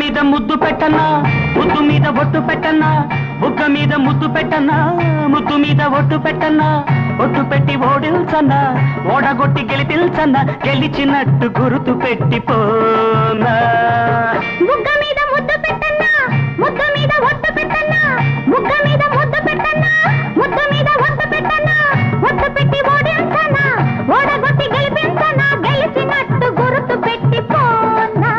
మీద ముద్దు పెట్టనా ముద్దు మీద ఒట్టు పెట్టనా బుగ్గ మీద ముద్దు పెట్టనా ముద్దు మీద ఒట్టు పెట్టనా ఒట్టు పెట్టి ఓడిల్చన్నా ఓడగొట్టి గెలిపిల్చన్నా గెలిచినట్టు గుర్తు పెట్టి పోనా బుగ్గ మీద ముద్దు పెట్టన్నా ముద్దు మీద ఒట్టు పెట్టన్నా బుగ్గ మీద ముద్దు పెట్టన్నా ముద్దు మీద ఒట్టు పెట్టన్నా ఒట్టు పెట్టి ఓడించనా ఓడగొట్టి గెలిపించనా గెలిచినట్టు గుర్తు పెట్టి పోనా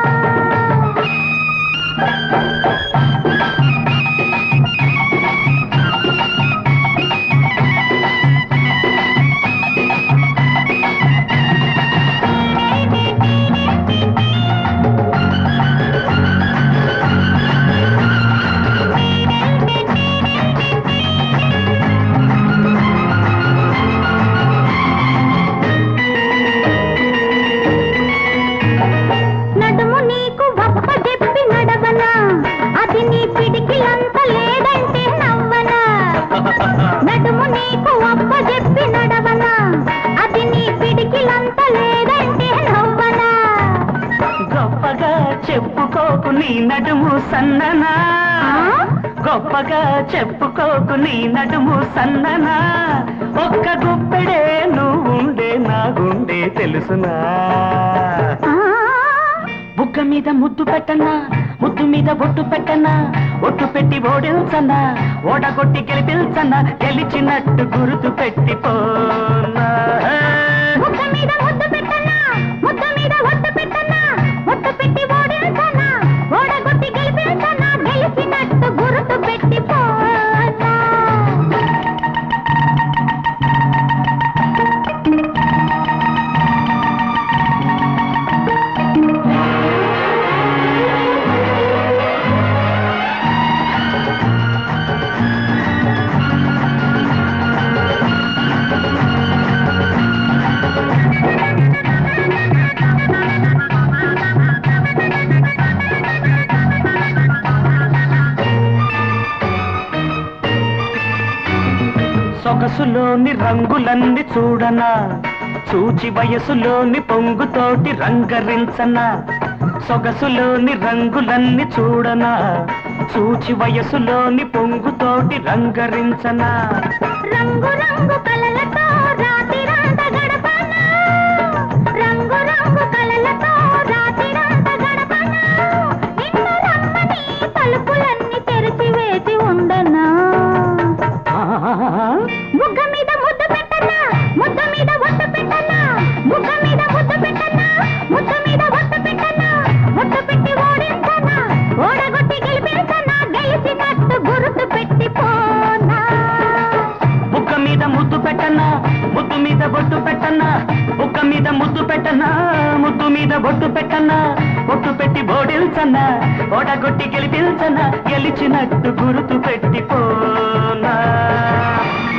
నడుము నీకు ఒక్క చెప్పి నడవనా అది నీ పిడికిలంత లేదంటే నవ్వనా నడుము నీకు ఒక్క చెప్పి నడవనా అది నీ పిడికిలంత లేదంటే నవ్వనా గొప్పగా చెప్పుకోకు నీ నడుము సన్ననా గొప్పగా చెప్పుకోకు నీ నడుము సన్ననా ఒక్క గుప్పెడే నువ్వుండే నా గుండె తెలుసునా ఆ, బుగ్గ మీద ముద్దు పెట్టనా ముద్దు మీద బొట్టు పెట్టనా ఒట్టు పెట్టి ఓడిల్చనా ఓడగొట్టి గెలిపిల్చనా గెలిచినట్టు గుర్తు పెట్టి పోనా బుగ్గ మీద ముద్దు పెట్టనా ముద్దు మీద ఒట్టు పెట్టనా ఒట్టు పెట్టి ఓడించనా ఓడగొట్టి గెలిపించనా గెలిచినట్టు గుర్తు పెట్టి పోనా సొగసులోని రంగులన్నీ చూడనా చూచి వయసులోని పొంగుతోటి రంగరించనా సొగసులోని రంగులన్నీ చూడనా చూచి వయసులోని పొంగుతోటి రంగరించనా రంగు రంగు కలలతో రాతిరంత గడపన రంగు రంగు కలలతో రాతిరంత గడపన నిన్ను రమ్మని తలుపులన్నీ తెరిచి వేచి ఉండనా బుగ్గ మీద ముద్దు పెట్టనా ముద్దు మీద ఒట్టు పెట్టనా బుగ్గ మీద ముద్దు పెట్టనా ముద్దు మీద ఒట్టు పెట్టనా ఒట్టు పెట్టి ఓడించనా ఓడగొట్టి గెలిపించనా గెలిచినట్టు గుర్తు పెట్టి పోనా బుక్క మీద ముద్దు పెట్టనా ముద్దు మీద బొట్టు పెట్టనా బుక్క మీద ముద్దు పెట్టనా ముద్దు మీద బొట్టు పెట్టనా బొట్టు పెట్టి బోడిల్చనా ఓడగొట్టి గెలిపిల్చనా గెలిచినట్టు గుర్తు పెట్టి పోనా